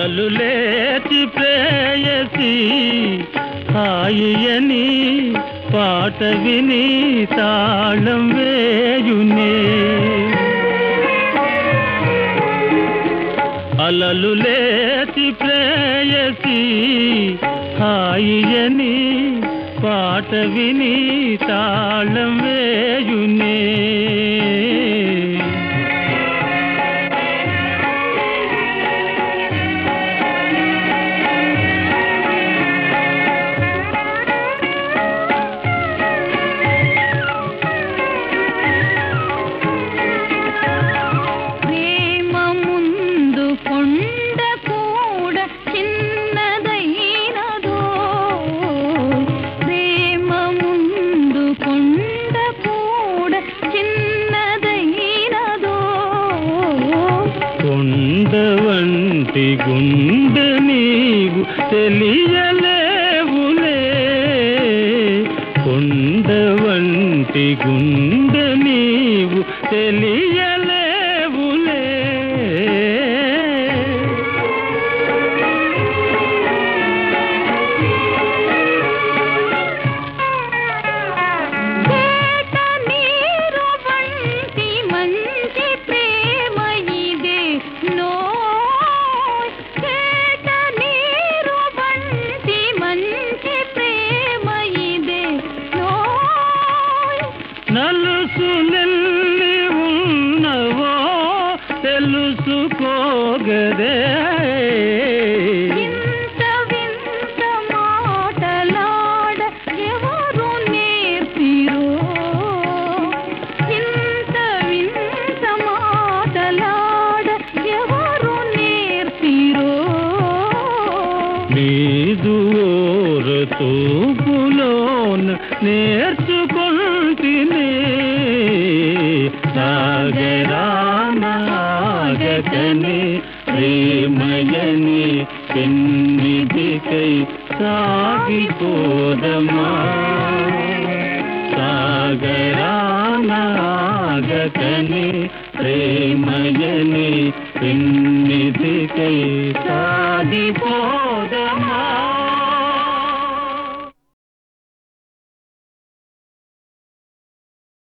అలలు లేచి ప్రేయసి హాయియని పాట విని తాళం వేయునే అలలు లేచి ప్రేయసి హాయియని పాట విని తాళం వేయునే ప్రేమ ముందు కొండ కూడా చిన్నదైనదో ప్రేమ ముందు కొండ కూడా చిన్నదైనదో కొండ వంటి గుండె నీవు తెలియలేవులే కొండ వంటి గుండె నీవు తెలియలేవులే కేట నీరు వంటి మంచి ప్రేమ ఇదే నోయ్ కేట నీరు వంటి మంచి ప్రేమ ఇదే నోయ్ నలుసు నెల్లి ఉన్నవో తెలుసుకోగదే ఇంత వింత మాటలాడ ఎవరు నేర్పిరో ఇంత వింత మాటలాడ ఎవరు నేర్పిరో నీదు తూపులోన నేర్చుకుంటినే సాగరానాగకని ప్రేమయని పెన్నిధికై సాగిపోదమా సాగరానాగకని ప్రేమయని పెన్నిధికై సాగిపోదమా